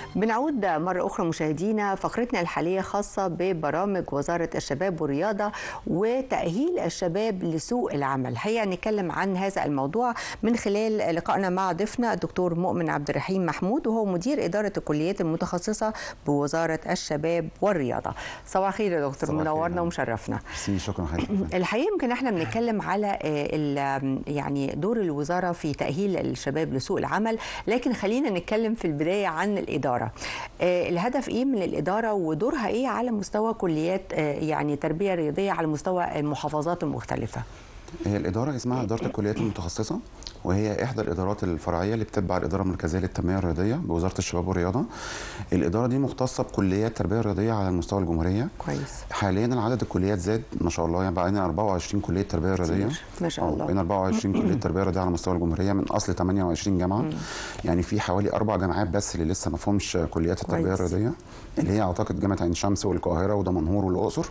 بنعود مرة أخرى مشاهدينا فقرتنا الحالية خاصة ببرامج وزارة الشباب والرياضة وتأهيل الشباب لسوق العمل هيا نتكلم عن هذا الموضوع من خلال لقائنا مع ضيفنا الدكتور مؤمن عبد الرحيم محمود وهو مدير إدارة الكليات المتخصصة بوزارة الشباب والرياضة صباح الخير يا دكتور صباح الخير. منورنا ومشرفنا ميرسي شكرا حضرتك الحقيقه يمكن احنا بنتكلم على آه، ال- يعني دور الوزاره في تاهيل الشباب لسوق العمل لكن خلينا نتكلم في البدايه عن الاداره آه، الهدف ايه من الاداره ودورها ايه على مستوى كليات آه، يعني تربيه رياضيه على مستوى المحافظات المختلفه هي الاداره اسمها اداره الكليات المتخصصه وهي احدى الادارات الفرعيه اللي بتتبع الاداره المركزيه للتنميه الرياضيه بوزاره الشباب والرياضه الاداره دي مختصه بكليات التربيه الرياضيه على مستوى الجمهوريه كويس حاليا عدد الكليات زاد ما شاء الله يعني بقى عندنا 24 كليه تربيه رياضيه كتير. ما شاء آه، الله. بقينا 24 كليه تربيه رياضيه على مستوى الجمهوريه من اصل 28 جامعه يعني في حوالي اربع جامعات بس اللي لسه ما فيهمش كليات التربيه كويس. الرياضيه اللي هي اعتقد جامعه عين شمس والقاهره ودمنهور والاقصر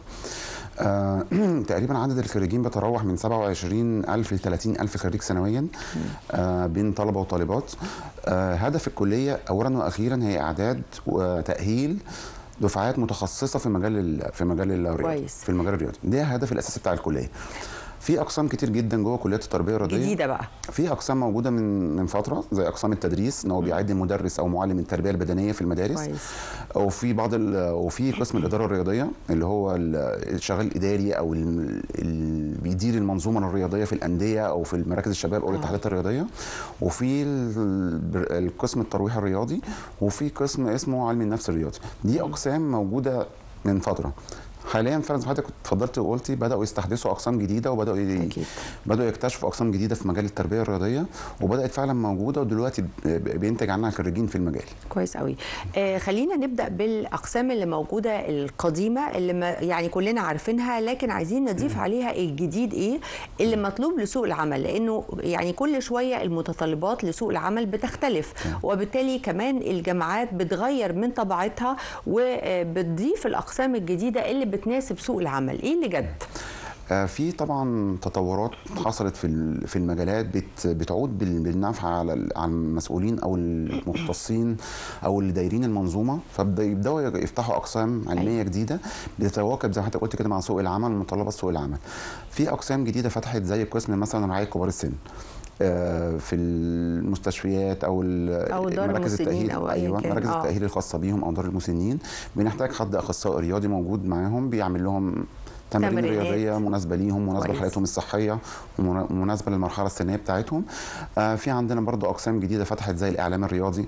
آه تقريبا عدد الخريجين بيتراوح من 27000 ل 30000 خريج سنويا آه بين طلبه وطالبات آه هدف الكليه اولا واخيرا هي اعداد وتاهيل دفعات متخصصه في مجال ال- في مجال الرياضه كويس. في المجال الرياضي ده الهدف الاساسي بتاع الكليه في اقسام كتير جدا جوه كليات التربيه الرياضيه جديده بقى في اقسام موجوده من من فتره زي اقسام التدريس ان هو بيعد مدرس او معلم التربيه البدنيه في المدارس كويس. وفي بعض ال- وفي قسم الاداره الرياضيه اللي هو ال- الشغال الاداري او اللي بيدير المنظومه الرياضيه في الانديه او في مراكز الشباب او الاتحادات الرياضيه وفي ال- القسم الترويح الرياضي وفي قسم اسمه علم النفس الرياضي دي اقسام موجوده من فتره حاليا فعلا زي ما حضرتك اتفضلت وقلتي بداوا يستحدثوا اقسام جديده وبداوا ي... أكيد. بداوا يكتشفوا اقسام جديده في مجال التربيه الرياضيه وبدات فعلا موجوده ودلوقتي ب- بينتج عنها خريجين في المجال كويس قوي آه خلينا نبدا بالاقسام اللي موجوده القديمه اللي ما يعني كلنا عارفينها لكن عايزين نضيف عليها الجديد ايه اللي مطلوب لسوق العمل لانه يعني كل شويه المتطلبات لسوق العمل بتختلف وبالتالي كمان الجامعات بتغير من طبيعتها وبتضيف الاقسام الجديده اللي بتناسب سوق العمل ايه اللي جد آه، في طبعا تطورات حصلت في ال- في المجالات بت- بتعود بال- بالنفع على ال- على المسؤولين او المختصين او اللي دايرين المنظومه فبيبداوا يفتحوا اقسام علميه أيوة. جديده بتتواكب زي ما حضرتك قلت كده مع سوق العمل ومتطلبات سوق العمل في اقسام جديده فتحت زي قسم مثلا رعايه كبار السن آه، في المستشفيات او ال- أو دار مراكز المسنين التاهيل أو أيا ايوه كان. مراكز آه. التاهيل الخاصه بيهم او دار المسنين بنحتاج حد اخصائي رياضي موجود معاهم بيعمل لهم تمارين تمرينات. رياضيه مناسبه ليهم مناسبه كويس. لحالتهم الصحيه ومنا- ومناسبه للمرحله السنيه بتاعتهم آه في عندنا برضو اقسام جديده فتحت زي الاعلام الرياضي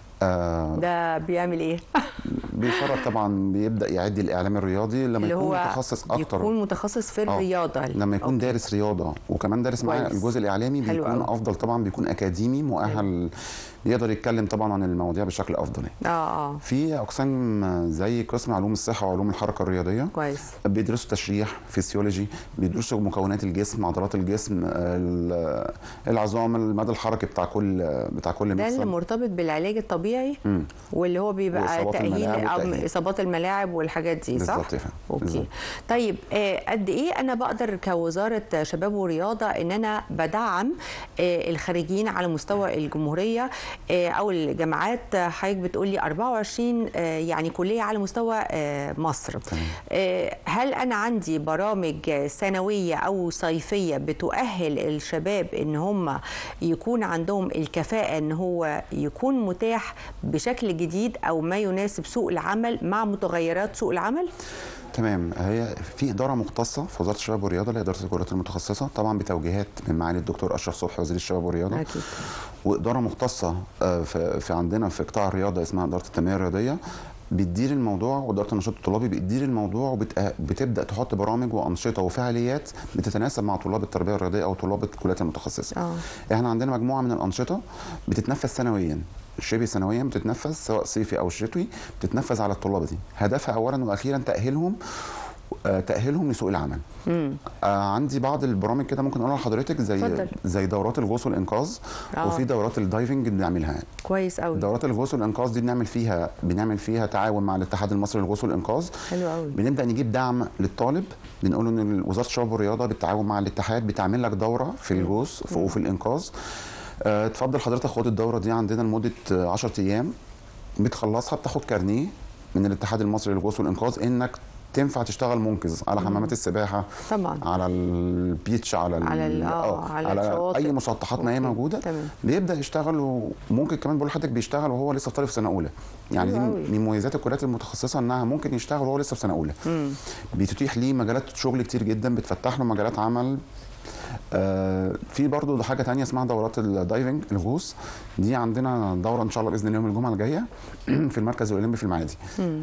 آه ده بيعمل ايه بيفرق طبعا بيبدا يعد الاعلام الرياضي لما اللي يكون هو متخصص اكتر يكون متخصص في آه. الرياضه لما يكون أوكي. دارس رياضه وكمان دارس معاه كويس. الجزء الاعلامي حلو بيكون أوي. افضل طبعا بيكون اكاديمي مؤهل يقدر يتكلم طبعا عن المواضيع بشكل افضل يعني. اه اه في اقسام زي قسم علوم الصحه وعلوم الحركه الرياضيه كويس بيدرسوا تشريح فيسيولوجي بيدرسوا مكونات الجسم عضلات الجسم ال- العظام المدى الحركي بتاع كل بتاع كل ده اللي مفصل مرتبط بالعلاج الطبيعي مم. واللي هو بيبقى وإصابات تأهيل الملاعب أو والتأهيل. إصابات الملاعب والحاجات دي صح؟ بالظبط يا فندم. أوكي بالظبط. طيب آه، قد إيه أنا بقدر كوزارة شباب ورياضة إن أنا بدعم آه، الخريجين على مستوى الجمهورية آه، أو الجامعات آه، حضرتك بتقولي 24 آه، يعني كلية على مستوى آه، مصر آه، هل أنا عندي برامج سنوية أو صيفية بتؤهل الشباب إن هم يكون عندهم الكفاءة إن هو يكون متاح بشكل جديد أو ما يناسب سوق العمل مع متغيرات سوق العمل؟ تمام هي في اداره مختصه في وزاره الشباب والرياضه اللي هي اداره الكليات المتخصصه طبعا بتوجيهات من معالي الدكتور اشرف صبحي وزير الشباب والرياضه أكيد. واداره مختصه آه، في في عندنا في قطاع الرياضه اسمها اداره التنميه الرياضيه بتدير الموضوع واداره النشاط الطلابي بتدير الموضوع وبتبدا تحط برامج وانشطه وفعاليات بتتناسب مع طلاب التربيه الرياضيه او طلاب الكليات المتخصصه. آه. احنا عندنا مجموعه من الانشطه بتتنفذ سنويا شبه سنويا بتتنفذ سواء صيفي او شتوي بتتنفذ على الطلاب دي هدفها اولا واخيرا تاهيلهم آه، تاهيلهم لسوق العمل آه عندي بعض البرامج كده ممكن اقولها لحضرتك زي اتفضل. زي دورات الغوص والانقاذ آه. وفي دورات الدايفنج بنعملها كويس قوي دورات الغوص والانقاذ دي بنعمل فيها بنعمل فيها تعاون مع الاتحاد المصري للغوص والانقاذ حلو قوي بنبدا نجيب دعم للطالب بنقول له ان وزاره الشباب والرياضه بالتعاون مع الاتحاد بتعمل لك دوره في الغوص وفي الانقاذ آه، اتفضل حضرتك خد الدوره دي عندنا لمده 10 ايام بتخلصها بتاخد كارنيه من الاتحاد المصري للغوص والانقاذ انك تنفع تشتغل منقذ على حمامات السباحه طبعا على البيتش على ال- على ال- آه، على على الشواطئ. اي مسطحات ما هي أوكي، موجوده تمام. بيبدا يشتغل وممكن كمان بقول لحضرتك بيشتغل وهو لسه طالب في سنه اولى يعني دي حلو من أوي. من مميزات الكليات المتخصصه انها ممكن يشتغل وهو لسه في سنه اولى بتتيح ليه مجالات شغل كتير جدا بتفتح له مجالات عمل آه في برضه حاجه تانية اسمها دورات الدايفنج الغوص دي عندنا دوره ان شاء الله باذن الله يوم الجمعه الجايه في المركز الاولمبي في المعادي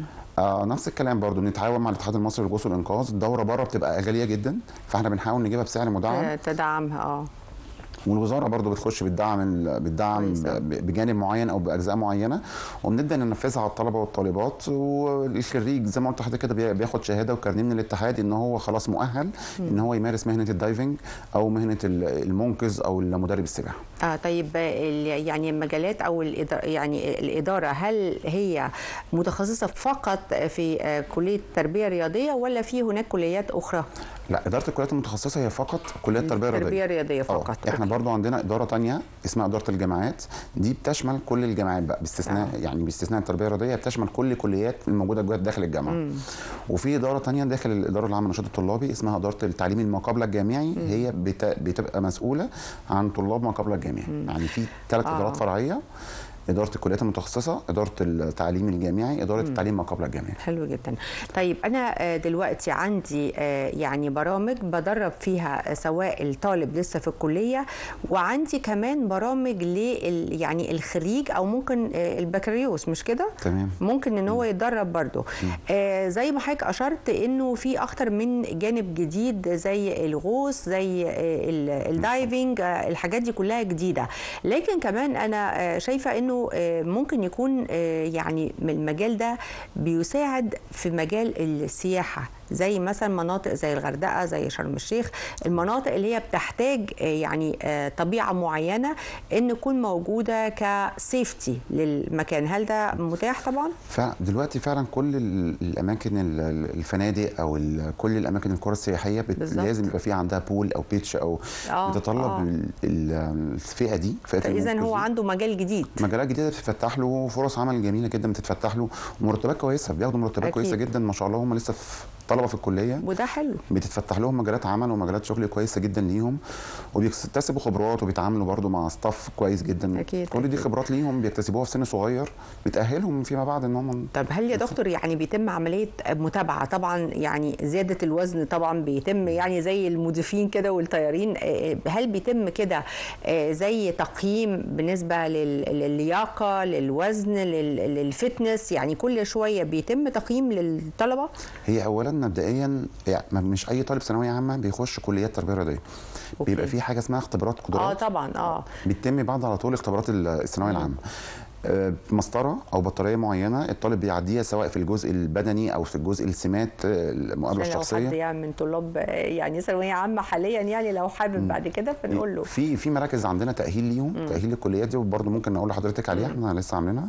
آه نفس الكلام برضه بنتعاون مع الاتحاد المصري للغوص والانقاذ الدوره بره بتبقى غاليه جدا فاحنا بنحاول نجيبها بسعر مدعم تدعمها اه والوزاره برضو بتخش بتدعم ال- بتدعم كويس أوي. ب- بجانب معين او باجزاء معينه وبنبدا ننفذها على الطلبه والطالبات والخريج زي ما قلت لحضرتك كده بي- بياخد شهاده وكارنيه من الاتحاد ان هو خلاص مؤهل ان هو يمارس مهنه الدايفنج او مهنه ال- المنقذ او المدرب السباحه اه طيب ال- يعني المجالات او الإدارة يعني الاداره هل هي متخصصه فقط في آه، كليه التربيه الرياضيه ولا في هناك كليات اخرى لا اداره الكليات المتخصصه هي فقط كليه التربيه الرياضيه تربيه رياضيه آه، فقط احنا برضو عندنا اداره تانية اسمها اداره الجامعات دي بتشمل كل الجامعات بقى باستثناء آه. يعني باستثناء التربيه الرياضيه بتشمل كل الكليات الموجوده جوه داخل الجامعه وفي اداره تانية داخل الاداره العامه للنشاط الطلابي اسمها اداره التعليم المقابله الجامعي هي بت... بتبقى مسؤوله عن طلاب ما قبل الجامعي يعني في ثلاث آه. ادارات فرعيه اداره الكليات المتخصصه اداره التعليم الجامعي اداره التعليم ما قبل الجامعي حلو جدا طيب انا آه، دلوقتي عندي آه، يعني برامج بدرب فيها آه، سواء الطالب لسه في الكليه وعندي كمان برامج لل يعني الخريج او ممكن آه، البكالوريوس مش كده تمام ممكن ان هو يتدرب برضه آه زي ما حضرتك اشرت انه في اكتر من جانب جديد زي الغوص زي آه ال- الدايفنج آه الحاجات دي كلها جديده لكن كمان انا آه شايفه انه آه ممكن يكون آه يعني من المجال ده بيساعد في مجال السياحه زي مثلا مناطق زي الغردقه زي شرم الشيخ المناطق اللي هي بتحتاج آه، يعني آه، طبيعه معينه ان تكون موجوده كسيفتي للمكان هل ده متاح طبعا فدلوقتي فعلا كل ال- الاماكن ال- ال- الفنادق او ال- كل الاماكن القرى السياحيه بت- بالظبط. لازم يبقى في عندها بول او بيتش او آه، بتتطلب آه. ال- ال- الفئه دي فئه فاذا هو المنقذين. عنده مجال جديد مجالات جديده بتتفتح له فرص عمل جميله جدا بتتفتح له ومرتبات كويسه بياخدوا مرتبات أكيد. كويسه جدا ما شاء الله هم لسه في طلبه في الكليه وده حلو بتتفتح لهم مجالات عمل ومجالات شغل كويسه جدا ليهم وبيكتسبوا خبرات وبيتعاملوا برضو مع ستاف كويس جدا أكيد، كل دي أكيد. خبرات ليهم بيكتسبوها في سن صغير بتاهلهم فيما بعد ان هم طب هل يا دكتور يعني بيتم عمليه متابعه طبعا يعني زياده الوزن طبعا بيتم يعني زي المضيفين كده والطيارين آه، هل بيتم كده آه، زي تقييم بالنسبه لل- للياقه للوزن لل- للفتنس يعني كل شويه بيتم تقييم للطلبه هي اولا مبدئيا يعني ما- مش اي طالب ثانويه عامه بيخش كليات تربيه رياضيه أوكي. بيبقى في حاجه اسمها اختبارات اه قدرات طبعا اه بيتم بعد على طول اختبارات ال- الثانويه العامه آه، مسطره او بطاريه معينه الطالب بيعديها سواء في الجزء البدني او في الجزء السمات آه، المقابله عشان لو الشخصيه حد يعني من طلاب آه، يعني ثانويه عامه حاليا يعني لو حابب بعد كده فنقول له في في مراكز عندنا تاهيل ليهم تاهيل للكليات دي وبرده ممكن اقول لحضرتك عليها احنا لسه عاملينها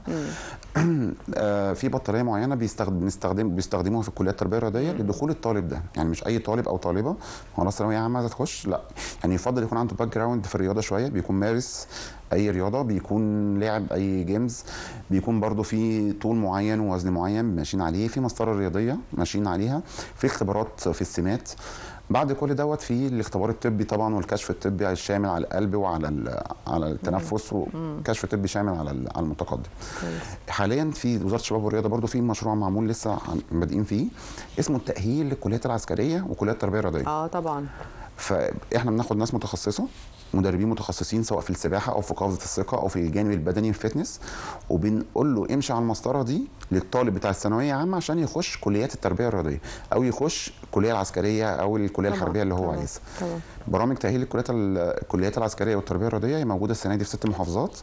آه، في بطاريه معينه بيستخدم بنستخدم بيستخدموها في الكليات التربيه الرياضيه لدخول الطالب ده يعني مش اي طالب او طالبه خلاص ثانويه عامه عايزه تخش لا يعني يفضل يكون عنده باك جراوند في الرياضه شويه بيكون مارس اي رياضه بيكون لاعب اي جيمز بيكون برضو في طول معين ووزن معين ماشيين عليه في مسطره رياضيه ماشيين عليها في اختبارات في السمات بعد كل دوت في الاختبار الطبي طبعا والكشف الطبي الشامل على القلب وعلى ال- على التنفس وكشف طبي شامل على ال- على المتقدم حاليا في وزاره الشباب والرياضه برضو في مشروع معمول لسه عن- بادئين فيه اسمه التاهيل للكليات العسكريه وكليات التربيه الرياضيه اه طبعا فاحنا بناخد ناس متخصصه مدربين متخصصين سواء في السباحه او في قفزه الثقه او في الجانب البدني الفتنس وبنقول له امشي على المسطره دي للطالب بتاع الثانويه عامه عشان يخش كليات التربيه الرياضيه او يخش الكليه العسكريه او الكليه طبعاً، الحربيه اللي هو طبعاً، عايزها طبعا برامج تاهيل الكليات ال- الكليات العسكريه والتربيه الرياضيه هي موجوده السنه دي في ست محافظات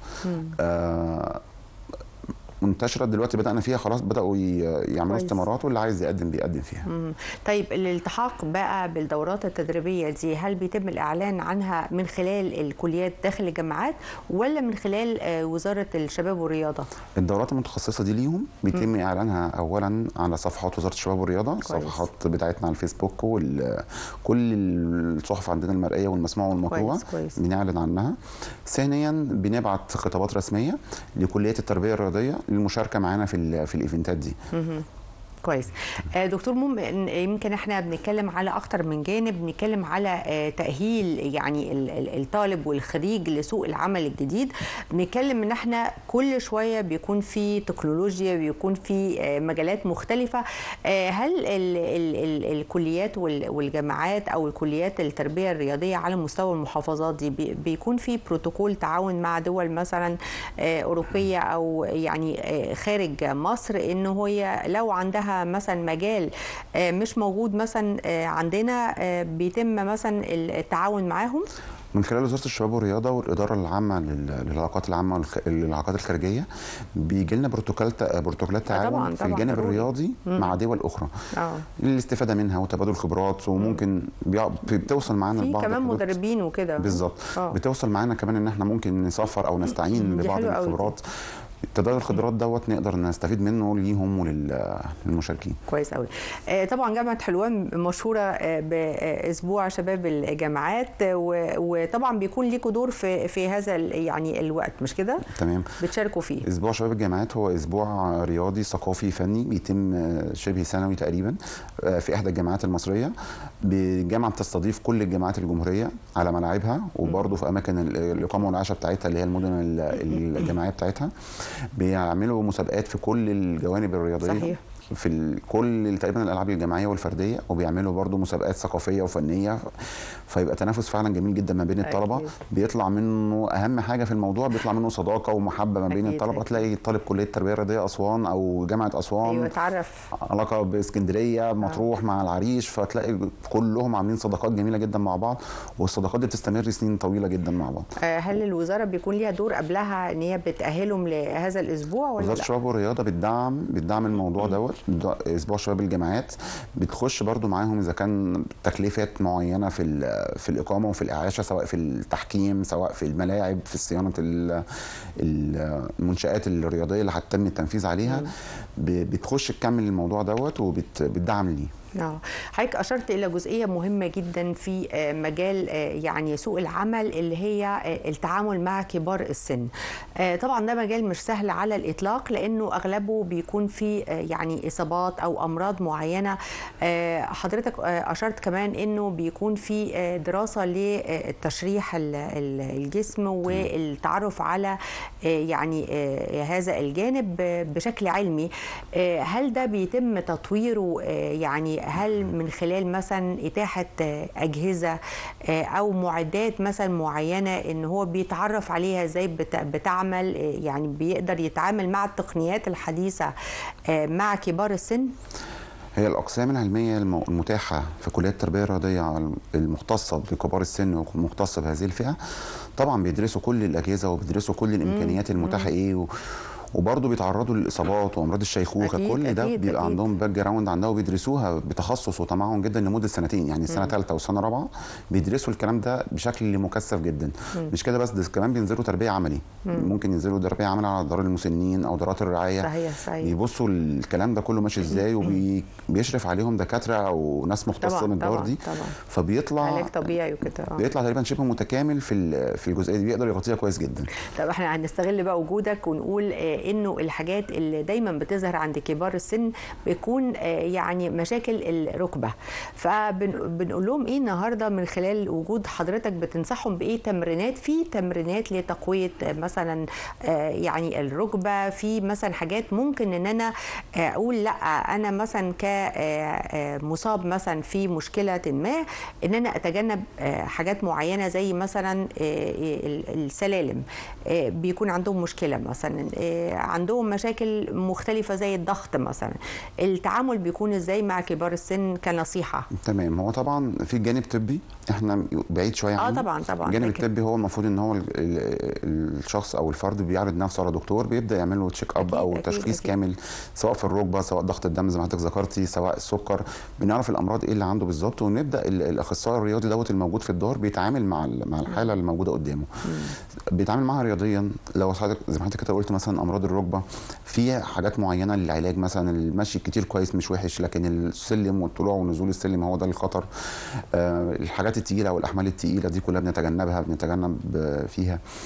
آه منتشره دلوقتي بدانا فيها خلاص بداوا ي- يعملوا كويس. استمارات واللي عايز يقدم بيقدم فيها مم. طيب الالتحاق بقى بالدورات التدريبيه دي هل بيتم الاعلان عنها من خلال الكليات داخل الجامعات ولا من خلال آه، وزاره الشباب والرياضه الدورات المتخصصه دي ليهم بيتم اعلانها اولا على صفحات وزاره الشباب والرياضه كويس. الصفحات بتاعتنا على الفيسبوك وكل الصحف عندنا المرئيه والمسموعه والمقروءه كويس، كويس. بنعلن عنها ثانيا بنبعت خطابات رسميه لكليات التربيه الرياضيه للمشاركه معانا في ال- في الايفنتات دي كويس آه، دكتور مؤمن يمكن احنا بنتكلم على اكتر من جانب بنتكلم على آه، تاهيل يعني ال- ال- الطالب والخريج لسوق العمل الجديد بنتكلم ان احنا كل شويه بيكون في تكنولوجيا بيكون في آه، مجالات مختلفه آه، هل ال ال ال الكليات وال- والجامعات او الكليات التربيه الرياضيه على مستوى المحافظات دي بي- بيكون في بروتوكول تعاون مع دول مثلا آه، اوروبيه او يعني آه، خارج مصر ان هي لو عندها مثلا مجال آه، مش موجود مثلا آه، عندنا آه، بيتم مثلا التعاون معاهم من خلال وزاره الشباب والرياضه والاداره العامه لل- للعلاقات العامه والخ- للعلاقات الخارجيه بيجي لنا بروتوكولات بروتوكولات طبعاً، تعاون في طبعاً، الجانب ضروري. الرياضي مع دول اخرى اه للاستفاده منها وتبادل خبرات وممكن بيع- بتوصل معانا في لبعض كمان الحدود. مدربين وكده بالظبط آه. بتوصل معانا كمان ان احنا ممكن نسافر او نستعين دي ببعض حلوة أوي دي. الخبرات تبادل الخبرات دوت نقدر نستفيد منه ليهم وللمشاركين كويس قوي آه، طبعا جامعه حلوان مشهوره آه، باسبوع شباب الجامعات آه، و- وطبعا بيكون ليكوا دور في في هذا ال- يعني الوقت مش كده تمام بتشاركوا فيه اسبوع شباب الجامعات هو اسبوع رياضي ثقافي فني بيتم آه، شبه سنوي تقريبا آه، في احدى الجامعات المصريه الجامعه بتستضيف كل الجامعات الجمهوريه على ملاعبها وبرضه في اماكن ال- الاقامه والعشاء بتاعتها اللي هي المدن ال- الجامعيه بتاعتها بيعملوا مسابقات في كل الجوانب الرياضيه صحيح. في ال- كل تقريبا الالعاب الجماعيه والفرديه وبيعملوا برضو مسابقات ثقافيه وفنيه فيبقى تنافس فعلا جميل جدا ما بين الطلبه أكيد. بيطلع منه اهم حاجه في الموضوع بيطلع منه صداقه ومحبه ما بين أكيد، الطلبه أكيد. تلاقي طالب كليه التربيه الرياضيه اسوان او جامعه اسوان ايوه تعرف علاقه باسكندريه مطروح مع العريش فتلاقي كلهم عاملين صداقات جميله جدا مع بعض والصداقات دي بتستمر سنين طويله جدا مع بعض آه، هل الوزاره بيكون ليها دور قبلها ان هي بتاهلهم لهذا الاسبوع ولا وزاره لا؟ الشباب والرياضه بتدعم بتدعم الموضوع دوت بتدع- اسبوع شباب الجامعات بتخش برضو معاهم اذا كان تكلفات معينه في ال- في الاقامه وفي الاعاشه سواء في التحكيم سواء في الملاعب في صيانه ال- ال- المنشات الرياضيه اللي هتتم التنفيذ عليها ب- بتخش تكمل الموضوع دوت وبتدعم ليه اه حضرتك اشرت الى جزئيه مهمه جدا في آه، مجال آه، يعني سوق العمل اللي هي آه، التعامل مع كبار السن آه، طبعا ده مجال مش سهل على الاطلاق لانه اغلبه بيكون فيه آه، يعني اصابات او امراض معينه آه، حضرتك آه، اشرت كمان انه بيكون في آه، دراسه للتشريح ال- ال- الجسم والتعرف على آه، يعني آه، هذا الجانب آه، بشكل علمي آه، هل ده بيتم تطويره آه، يعني هل من خلال مثلا اتاحه آه، اجهزه آه، او معدات مثلا معينه ان هو بيتعرف عليها ازاي بت- بتعمل آه، يعني بيقدر يتعامل مع التقنيات الحديثه آه، مع كبار السن هي الأقسام العلمية الم- المتاحة في كلية التربية الرياضية المختصة بكبار السن والمختصة بهذه الفئة طبعا بيدرسوا كل الأجهزة وبيدرسوا كل الإمكانيات المتاحة إيه و... وبرضه بيتعرضوا للاصابات وامراض الشيخوخه أكيد، كل ده أكيد، بيبقى أكيد. عندهم باك جراوند عندها وبيدرسوها بتخصص وتمعن جدا لمده سنتين يعني سنه ثالثه وسنه رابعه بيدرسوا الكلام ده بشكل مكثف جدا مش كده بس ده كمان بينزلوا تربيه عملي ممكن ينزلوا تربيه عملي على دار المسنين او دارات الرعايه صحيح صحيح بيبصوا الكلام ده كله ماشي ازاي وبيشرف عليهم دكاتره او ناس مختصه طبعاً، من الدار طبعاً، دي طبعاً. فبيطلع علاج طبيعي وكده آه. بيطلع تقريبا شبه متكامل في ال- في الجزئيه دي بيقدر يغطيها كويس جدا طب احنا هنستغل بقى وجودك ونقول آه، انه الحاجات اللي دايما بتظهر عند كبار السن بيكون آه، يعني مشاكل الركبه فبنقول لهم ايه النهارده من خلال وجود حضرتك بتنصحهم بايه تمرينات في تمرينات لتقويه آه، مثلا آه، يعني الركبه في مثلا حاجات ممكن ان انا آه، اقول لا انا مثلا كمصاب مثلا في مشكله ما ان انا اتجنب آه، حاجات معينه زي مثلا آه، ال- السلالم آه، بيكون عندهم مشكله مثلا آه، عندهم مشاكل مختلفه زي الضغط مثلا التعامل بيكون ازاي مع كبار السن كنصيحه تمام هو طبعا في جانب طبي احنا بعيد شويه اه عنه طبعا طبعا الجانب لكن- الطبي هو المفروض ان هو ال- ال- الشخص او الفرد بيعرض نفسه على دكتور بيبدا يعمل له تشيك اب أكيد، او أكيد، تشخيص أكيد. كامل سواء في الركبه سواء ضغط الدم زي ما حضرتك ذكرتي سواء السكر بنعرف الامراض ايه اللي عنده بالظبط ونبدا ال- الاخصائي الرياضي دوت الموجود في الدار بيتعامل مع ال- مع الحاله اللي موجوده قدامه بيتعامل معاها رياضيا لو حضرتك زي ما حضرتك كده قلت مثلا امراض الركبه في حاجات معينه للعلاج مثلا المشي كتير كويس مش وحش لكن السلم والطلوع ونزول السلم هو ده الخطر آه، الحاجات التقيله والاحمال التقيله دي كلها بنتجنبها بنتجنب آه، فيها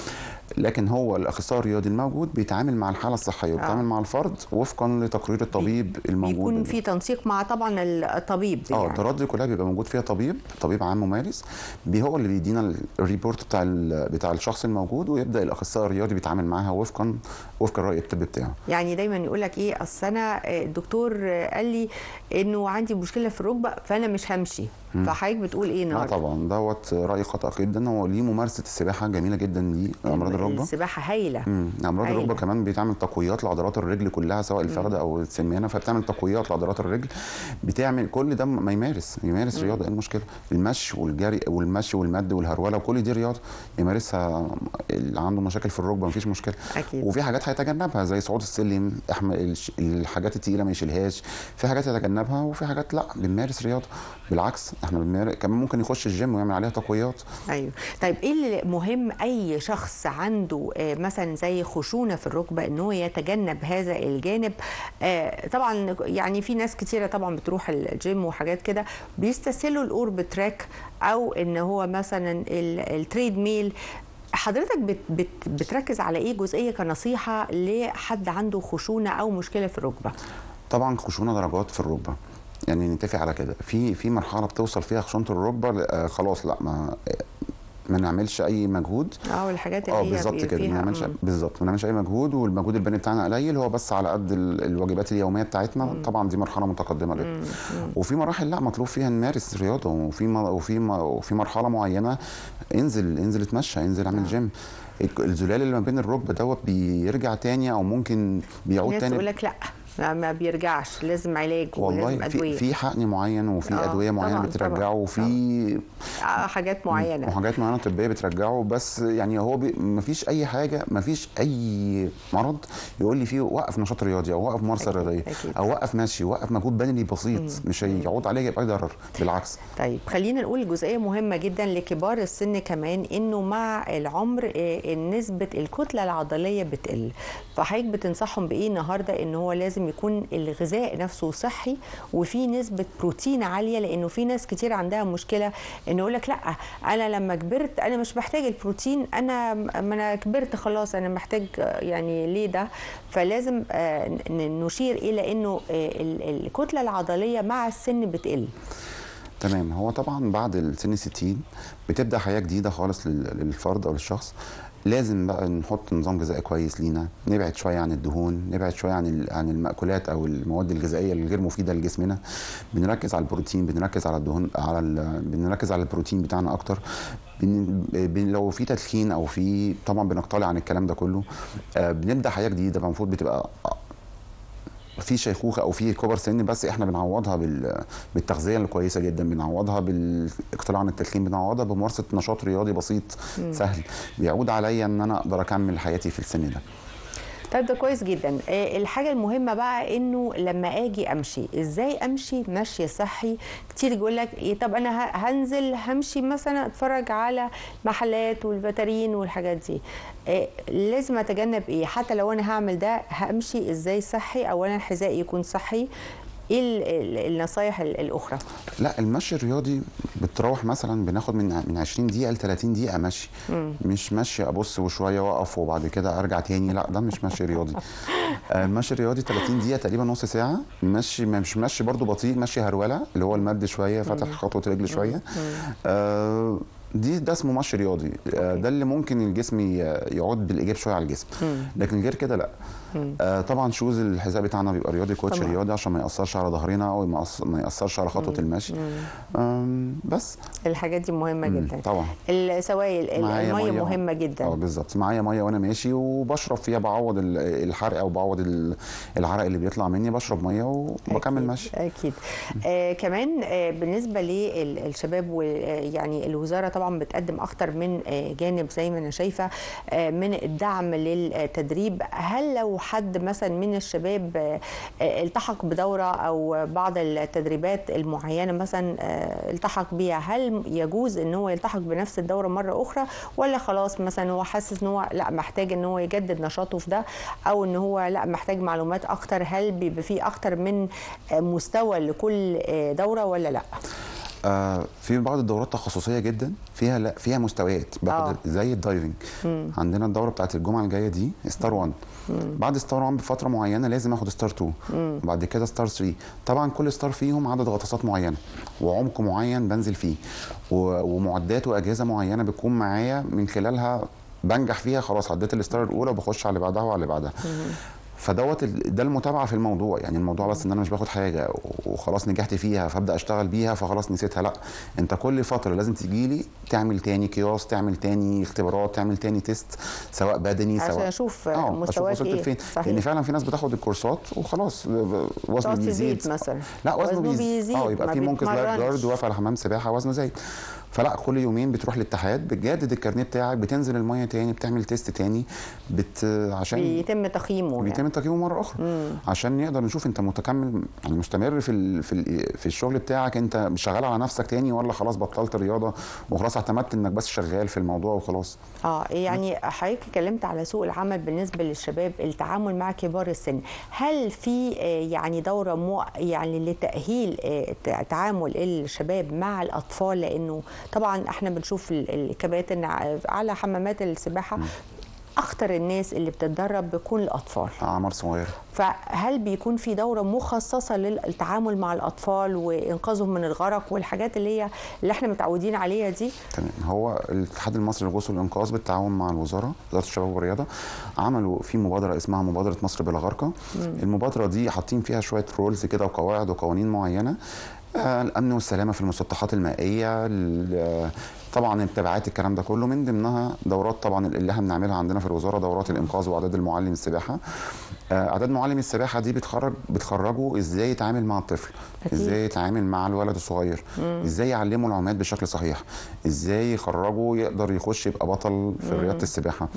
لكن هو الاخصائي الرياضي الموجود بيتعامل مع الحاله الصحيه وبيتعامل مع الفرد وفقا لتقرير الطبيب الموجود بيكون في تنسيق مع طبعا الطبيب اه يعني. الدورات دي كلها بيبقى موجود فيها طبيب طبيب عام ممارس بي هو اللي بيدينا الريبورت بتاع ال- بتاع الشخص الموجود ويبدا الاخصائي الرياضي بيتعامل معاها وفقا وفق الراي الطبي بتاعه يعني دايما يقول لك ايه اصل انا الدكتور قال لي انه عندي مشكله في الركبه فانا مش همشي فحضرتك بتقول ايه اه النهارده طبعا دوت راي خطا جدا هو ليه ممارسه السباحه جميله جدا دي امراض الركبه السباحه هايله امم امراض هايلة. الركبه كمان بتعمل تقويات لعضلات الرجل كلها سواء الفخذه او السمانه فبتعمل تقويات لعضلات الرجل بتعمل كل ده ما يمارس يمارس رياضه ايه المشكله المشي والجري والمشي والمد والهروله وكل دي رياضه يمارسها اللي عنده مشاكل في الركبه مفيش مشكله أكيد. وفي حاجات هيتجنبها زي صعود السلم احمل الش- الحاجات التقيله ما يشيلهاش في حاجات يتجنبها وفي حاجات لا بنمارس رياضه بالعكس احنا بنمارس كمان ممكن يخش الجيم ويعمل عليها تقويات ايوه طيب ايه اللي مهم اي شخص عنده آه، مثلا زي خشونه في الركبه ان هو يتجنب هذا الجانب آه، طبعا يعني في ناس كتيره طبعا بتروح الجيم وحاجات كده بيستسهلوا الاورب تراك او ان هو مثلا ال- التريد ميل حضرتك بت بت بتركز على ايه جزئيه كنصيحه لحد عنده خشونه او مشكله في الركبه طبعا خشونه درجات في الركبه يعني نتفق على كده في في مرحله بتوصل فيها خشونه الركبه آه خلاص لا ما ما نعملش اي مجهود اه الحاجات اللي اه هي بالظبط بي- كده ما فيها- نعملش مم. بالظبط ما نعملش اي مجهود والمجهود البدني بتاعنا قليل هو بس على قد ال- الواجبات اليوميه بتاعتنا طبعا دي مرحله متقدمه جدا وفي مراحل لا مطلوب فيها نمارس رياضه وفي م- وفي م- وفي مرحله معينه انزل انزل اتمشى انزل اعمل جيم الزلال اللي ما بين الركبه دوت بيرجع تاني او ممكن بيعود ناس تاني تقول لك لا ما- ما بيرجعش لازم علاج ولازم والله في ادويه في حقن معين وفي آه، ادويه معينه طبعاً، بترجعه طبعاً، وفي آه، حاجات معينه وحاجات معينه طبيه بترجعه بس يعني هو بي مفيش اي حاجه مفيش اي مرض يقول لي فيه وقف نشاط رياضي او وقف ممارسه أكيد، رياضيه أكيد. او وقف مشي وقف مجهود بدني بسيط مش هيعود عليه يبقى ضرر بالعكس طيب خلينا نقول جزئيه مهمه جدا لكبار السن كمان انه مع العمر آه، نسبه الكتله العضليه بتقل فحضرتك بتنصحهم بايه النهارده ان هو لازم يكون الغذاء نفسه صحي وفي نسبه بروتين عاليه لانه في ناس كتير عندها مشكله انه يقول لك لا انا لما كبرت انا مش محتاج البروتين انا ما انا كبرت خلاص انا محتاج آه، يعني ليه ده فلازم آه، ن- نشير الى انه آه، ال- الكتله العضليه مع السن بتقل تمام هو طبعا بعد السن 60 بتبدا حياه جديده خالص لل- للفرد او للشخص لازم بقى نحط نظام غذائي كويس لينا نبعد شويه عن الدهون نبعد شويه عن ال- عن المأكولات او المواد الغذائيه الغير مفيده لجسمنا بنركز على البروتين بنركز على الدهون على ال- بنركز على البروتين بتاعنا اكتر بن بن لو في تدخين او في طبعا بنقتلع عن الكلام ده كله آه بنبدا حياه جديده بقى المفروض بتبقى في شيخوخه او في كبر سن بس احنا بنعوضها بال... بالتغذيه الكويسه جدا بنعوضها بالاقتلاع عن التدخين بنعوضها بممارسه نشاط رياضي بسيط سهل بيعود عليا ان انا اقدر اكمل حياتي في السن ده طيب ده كويس جدا آه، الحاجه المهمه بقى انه لما اجي امشي ازاي امشي مشي صحي كتير يقول لك إيه طب انا ه- هنزل همشي مثلا اتفرج على محلات والفاترين والحاجات دي آه، لازم اتجنب ايه حتى لو انا هعمل ده همشي ازاي صحي اولا حذائي يكون صحي ايه ال- ال- النصايح ال- الاخرى لا المشي الرياضي بتروح مثلا بناخد من من 20 دقيقه ل 30 دقيقه مشي مش مشي ابص وشويه واقف وبعد كده ارجع تاني لا ده مش مشي رياضي آه، المشي الرياضي 30 دقيقه تقريبا نص ساعه مشي مش مشي برضو بطيء مشي هروله اللي هو المد شويه فتح خطوه رجل شويه آه، دي ده اسمه مشي رياضي آه، ده اللي ممكن الجسم ي- يعود بالايجاب شويه على الجسم لكن غير كده لا آه، طبعا شوز الحذاء بتاعنا بيبقى رياضي كوتش طبعاً. رياضي عشان ما ياثرش على ظهرنا او ما يأث- ما ياثرش على خطوه المشي آم، بس الحاجات دي مهمه مم، جدا طبعا السوائل ال- معايا الميه مية. مهمه جدا اه بالظبط معايا ميه وانا ماشي وبشرب فيها بعوض ال- الحرق او بعوض ال- العرق اللي بيطلع مني بشرب ميه وبكمل أكيد ماشي اكيد آه كمان آه بالنسبه للشباب يعني الوزاره طبعا بتقدم اكتر من آه جانب زي ما انا شايفه آه من الدعم للتدريب هل لو حد مثلا من الشباب آه آه التحق بدوره او بعض التدريبات المعينه مثلا آه التحق بيها هل يجوز ان هو يلتحق بنفس الدوره مره اخرى ولا خلاص مثلا هو حاسس ان هو لا محتاج ان هو يجدد نشاطه في ده او ان هو لا محتاج معلومات اكتر هل بيبقى فيه اكتر من آه، مستوى لكل آه، دوره ولا لا آه في بعض الدورات تخصصيه جدا فيها لا فيها مستويات باخد آه. زي الدايفنج عندنا الدوره بتاعت الجمعه الجايه دي ستار 1 بعد ستار 1 بفتره معينه لازم اخد ستار 2 وبعد كده ستار 3 طبعا كل ستار فيهم عدد غطاسات معينه وعمق معين بنزل فيه و- ومعدات واجهزه معينه بتكون معايا من خلالها بنجح فيها خلاص عديت الستار الاولى وبخش على اللي بعدها وعلى اللي بعدها فدوت ال- ده المتابعه في الموضوع يعني الموضوع بس ان انا مش باخد حاجه وخلاص نجحت فيها فابدا اشتغل بيها فخلاص نسيتها لا انت كل فتره لازم تجي لي تعمل تاني قياس تعمل تاني اختبارات تعمل تاني تيست سواء بدني عشان سواء أشوف آه، مستواك وصلت إيه. لفين صحيح. لان فعلا في ناس بتاخد الكورسات وخلاص وزنه تقعد في بيزيد بيت مثلا. لا وزنه, وزنه بيزيد بيزيد، اه ما يبقى في منقذ لايف بيتمرنش. جارد واقف على حمام سباحه وزنه زايد فلا كل يومين بتروح الاتحاد بتجدد الكارنيه بتاعك بتنزل الميه تاني بتعمل تيست تاني بت عشان بيتم تقييمه يعني. بيتم تقييمه مره اخرى عشان نقدر نشوف انت متكمل يعني مستمر في ال في ال في الشغل بتاعك انت شغال على نفسك تاني ولا خلاص بطلت الرياضه وخلاص اعتمدت انك بس شغال في الموضوع وخلاص اه يعني حضرتك اتكلمت على سوق العمل بالنسبه للشباب التعامل مع كبار السن هل في آه، يعني دوره مو يعني لتاهيل آه، تع- تعامل الشباب مع الاطفال لانه طبعا احنا بنشوف ال- الكباتن ع- على حمامات السباحه اخطر الناس اللي بتتدرب بيكون الاطفال اعمار صغيره فهل بيكون في دوره مخصصه للتعامل مع الاطفال وانقاذهم من الغرق والحاجات اللي هي اللي احنا متعودين عليها دي تمام هو الاتحاد المصري للغوص والانقاذ بالتعاون مع الوزاره وزاره الشباب والرياضه عملوا في مبادره اسمها مبادره مصر بلا غرقه المبادره دي حاطين فيها شويه رولز كده وقواعد وقوانين معينه آه، الامن والسلامه في المسطحات المائيه ال- طبعا التبعات الكلام ده كله من ضمنها دورات طبعا اللي احنا بنعملها عندنا في الوزاره دورات الانقاذ واعداد المعلم السباحه آه، اعداد معلم السباحه دي بتخرج بتخرجه ازاي يتعامل مع الطفل أكيد. ازاي يتعامل مع الولد الصغير ازاي يعلمه العومات بشكل صحيح ازاي يخرجه يقدر يخش يبقى بطل في رياضه السباحه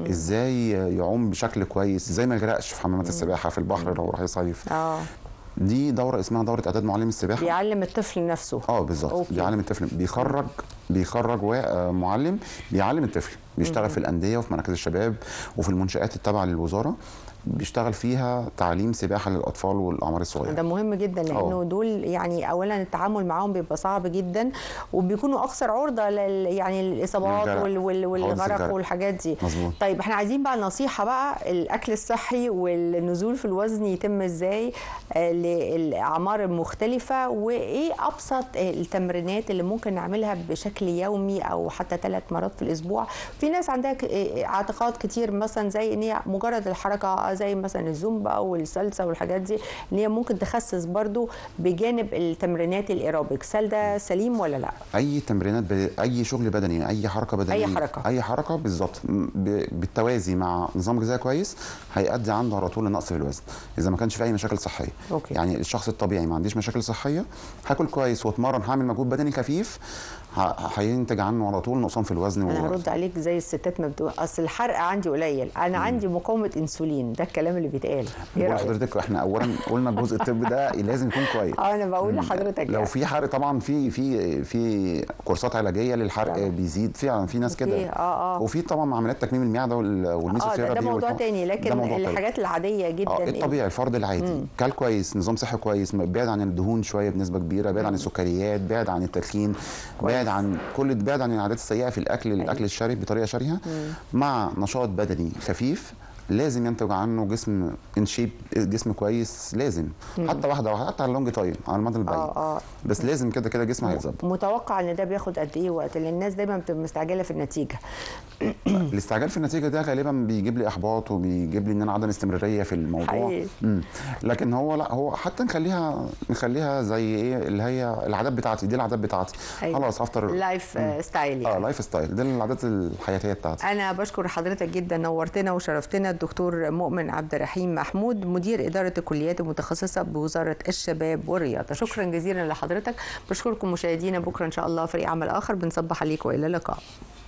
ازاي يعوم بشكل كويس ازاي ما يغرقش في حمامات السباحه في البحر لو راح يصيف اه دي دوره اسمها دوره اعداد معلم السباحه بيعلم الطفل نفسه اه بالظبط أوكي. بيعلم الطفل بيخرج بيخرج وا- آه، معلم بيعلم الطفل بيشتغل في الانديه وفي مراكز الشباب وفي المنشات التابعه للوزاره بيشتغل فيها تعليم سباحه للاطفال والاعمار الصغيره ده مهم جدا لانه آه. دول يعني اولا التعامل معاهم بيبقى صعب جدا وبيكونوا اكثر عرضه لل يعني للاصابات للغرق. وال وال حوادث والغرق الغرق. والحاجات دي مظبوط. طيب احنا عايزين بقى نصيحه بقى الاكل الصحي والنزول في الوزن يتم ازاي آه، للاعمار المختلفه وايه ابسط آه، التمرينات اللي ممكن نعملها بشكل يومي او حتى ثلاث مرات في الاسبوع في ناس عندها ك- آه، اعتقاد كتير مثلا زي ان هي مجرد الحركه زي مثلا الزومبا والسلسه والحاجات دي ان هي ممكن تخسس برضو بجانب التمرينات الايروبكس هل ده سليم ولا لا اي تمرينات ب... اي شغل بدني اي حركه بدنيه أي حركة. اي حركه بالظبط م- ب... بالتوازي مع نظام غذائي كويس هيؤدي عنده على طول لنقص في الوزن اذا ما كانش في اي مشاكل صحيه أوكي. يعني الشخص الطبيعي ما عنديش مشاكل صحيه هاكل كويس واتمرن هعمل مجهود بدني خفيف ه... هينتج عنه على طول نقصان في الوزن انا و... هرد عليك زي الستات ما بتقول اصل الحرق عندي قليل انا عندي مقاومه انسولين ده الكلام اللي بيتقال ايه بقول رايك لحضرتك احنا اولا قلنا الجزء الطبي ده لازم يكون كويس اه انا بقول لحضرتك لو يعني. في حرق طبعا في في في كورسات علاجيه للحرق طبعا. بيزيد في في ناس في- كده اه اه وفي طبعا عمليات تكميم المعده وال- اه ده, والميزوثيرابي ده موضوع والحو- تاني ده لكن موضوع تاني. الحاجات العاديه جدا اه إيه؟ الطبيعي الفرد العادي كل كويس نظام صحي كويس بعد عن الدهون شويه بنسبه كبيره بعد عن السكريات بعد عن التدخين بعد عن كل بعد عن العادات السيئه في الاكل الاكل الشرهي بطريقه شرهه مع نشاط بدني خفيف لازم ينتج عنه جسم ان شيب جسم كويس لازم حتى واحده واحده حتى على اللونج تايم على المدى البعيد اه اه بس لازم كده كده جسم هيتظبط متوقع ان ده بياخد قد ايه وقت لان الناس دايما بتبقى مستعجله في النتيجه الاستعجال في النتيجه ده غالبا بيجيب لي احباط وبيجيب لي ان انا عدم استمراريه في الموضوع حقيقي. مم. لكن هو لا هو حتى نخليها نخليها زي ايه اللي هي العادات بتاعتي دي العادات بتاعتي أيوة. خلاص هفطر لايف آه، ستايل اه يعني. لايف ستايل دي العادات الحياتيه بتاعتي أنا بشكر حضرتك جدا نورتنا وشرفتنا الدكتور مؤمن عبد الرحيم محمود مدير إدارة الكليات المتخصصة بوزارة الشباب والرياضة شكرا جزيلا لحضرتك بشكركم مشاهدينا بكرة إن شاء الله فريق عمل آخر بنصبح عليكم وإلى اللقاء